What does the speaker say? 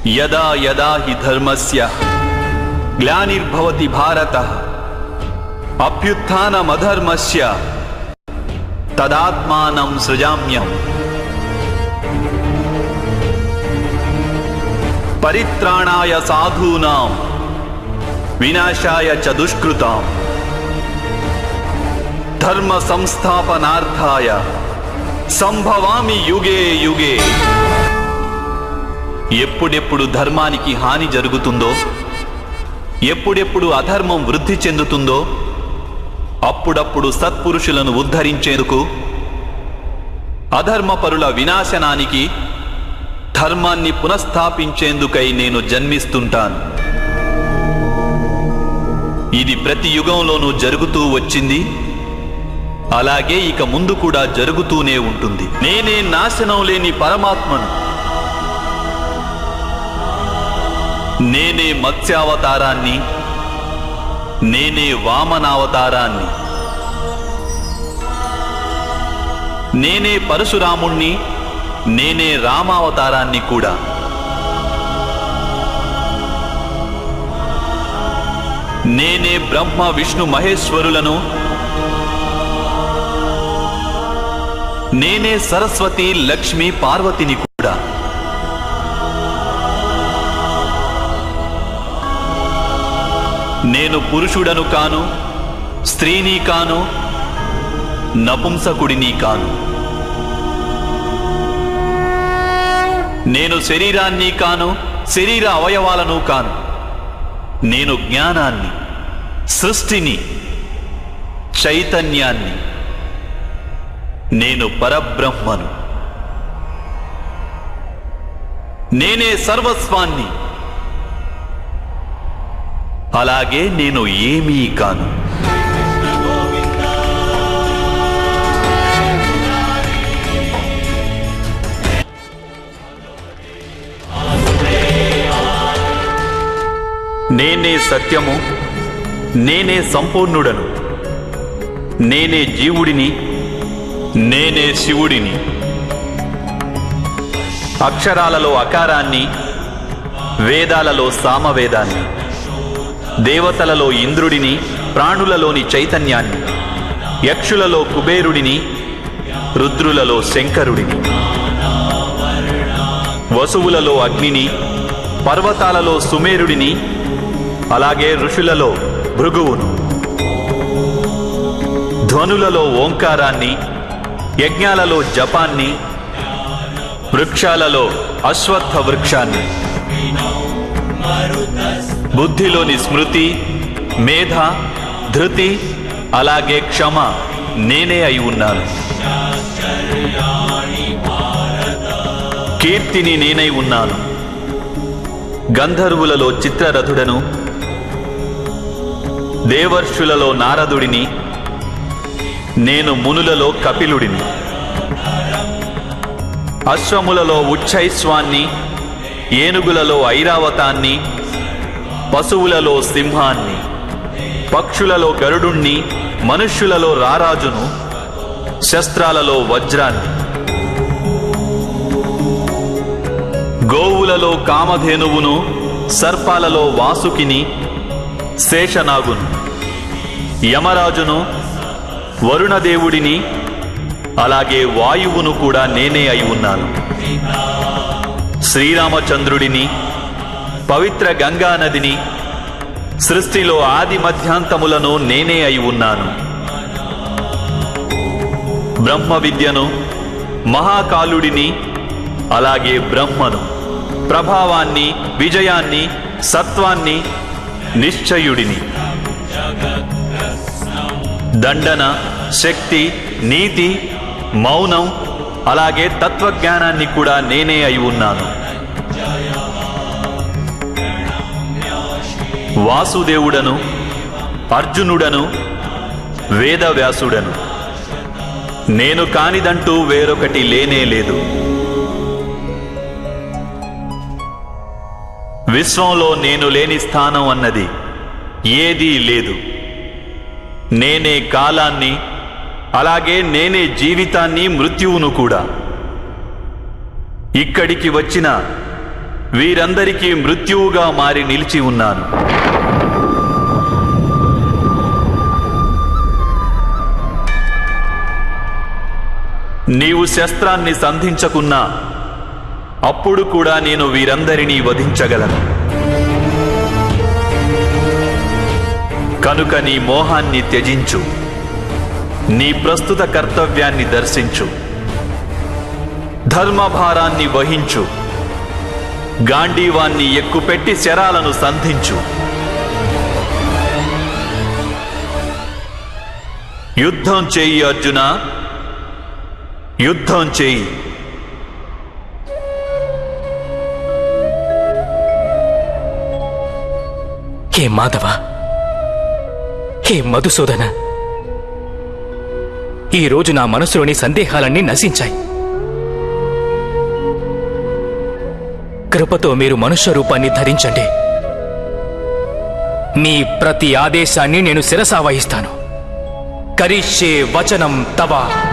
యదా యదా హి ధర్మస్య గ్లానిర్భవతి భారత అభ్యుత్నమధర్మస్య తదాత్మానం సృజామ్యం పరిత్రాణాయ సాధూనాం వినాశాయ చ దుష్కృతాం ధర్మ సంస్థాపనార్థాయ సంభవామి యుగే యుగే ఎప్పుడెప్పుడు ధర్మానికి హాని జరుగుతుందో ఎప్పుడెప్పుడు అధర్మం వృద్ధి చెందుతుందో అప్పుడప్పుడు సత్పురుషులను ఉద్ధరించేందుకు అధర్మపరుల వినాశనానికి ధర్మాన్ని పునఃస్థాపించేందుకై నేను జన్మిస్తుంటాను ఇది ప్రతి యుగంలోనూ జరుగుతూ వచ్చింది అలాగే ఇక ముందు కూడా జరుగుతూనే ఉంటుంది నేనే నాశనం లేని పరమాత్మను నేనే మత్స్యావతారాన్ని నేనే వామనావతారాన్ని నేనే పరశురాముణ్ణి నేనే రామావతారాన్ని కూడా నేనే బ్రహ్మ విష్ణు మహేశ్వరులను నేనే సరస్వతి లక్ష్మి పార్వతిని కూడా నేను పురుషుడను కాను స్త్రీని కాను నపుంసకుడిని కాను నేను శరీరాన్ని కాను శరీర అవయవాలను కాను నేను జ్ఞానాన్ని సృష్టిని చైతన్యాన్ని నేను పరబ్రహ్మను నేనే సర్వస్వాన్ని అలాగే నేను ఏమీ కాను నేనే సత్యము నేనే సంపూర్ణుడను నేనే జీవుడిని నేనే శివుడిని అక్షరాలలో అకారాన్ని వేదాలలో సామవేదాన్ని దేవతలలో ఇంద్రుడిని ప్రాణులలోని చైతన్యాన్ని యక్షులలో కుబేరుడిని రుద్రులలో శంకరుడిని వసువులలో అగ్నిని పర్వతాలలో సుమేరుడిని అలాగే ఋషులలో భృగువును ధ్వనులలో ఓంకారాన్ని యజ్ఞాలలో జపాన్ని వృక్షాలలో అశ్వత్థ వృక్షాన్ని బుద్ధిలోని స్మృతి మేధ ధృతి అలాగే క్షమ నేనే అయి ఉన్నాను కీర్తిని నేనై ఉన్నాను గంధర్వులలో చిత్రరథుడను దేవర్షులలో నారదుడిని నేను మునులలో కపిలుడిని అశ్వములలో ఉచ్చైస్వాన్ని ఏనుగులలో ఐరావతాన్ని పశువులలో సింహాన్ని పక్షులలో గరుడుణ్ణి మనుష్యులలో రారాజును శస్త్రాలలో వజ్రాన్ని గోవులలో కామధేనువును సర్పాలలో వాసుకిని శేషనాగును యమరాజును వరుణదేవుడిని అలాగే వాయువును కూడా నేనే అయి ఉన్నాను శ్రీరామచంద్రుడిని పవిత్ర గంగా నదిని సృష్టిలో ఆది మధ్యాంతములను నేనే అయి ఉన్నాను బ్రహ్మ విద్యను మహాకాలుడిని అలాగే బ్రహ్మను ప్రభావాన్ని విజయాన్ని సత్వాన్ని నిశ్చయుడిని దండన శక్తి నీతి మౌనం అలాగే తత్వజ్ఞానాన్ని కూడా నేనే అయి ఉన్నాను వాసుదేవుడను అర్జునుడను వేదవ్యాసుడను నేను కానిదంటూ వేరొకటి లేనే లేదు విశ్వంలో నేను లేని స్థానం అన్నది ఏదీ లేదు నేనే కాలాన్ని అలాగే నేనే జీవితాన్ని మృత్యువును కూడా ఇక్కడికి వచ్చిన వీరందరికీ మృత్యువుగా మారి నిలిచి ఉన్నాను నీవు శస్త్రాన్ని సంధించకున్నా అప్పుడు కూడా నేను వీరందరినీ వధించగలను కనుక నీ మోహాన్ని త్యజించు నీ ప్రస్తుత కర్తవ్యాన్ని దర్శించు ధర్మభారాన్ని వహించు గాంధీవాన్ని ఎక్కుపెట్టి శరాలను సంధించు యుద్ధం చేయి అర్జున యుద్ధం చేయి హే మాధవ హే మధుసూదన ఈరోజు నా మనసులోని సందేహాలన్నీ నశించాయి కృపతో మీరు మనుష్య రూపాన్ని ధరించండి మీ ప్రతి ఆదేశాన్ని నేను శిరసావహిస్తాను కరిష్యే వచనం తవ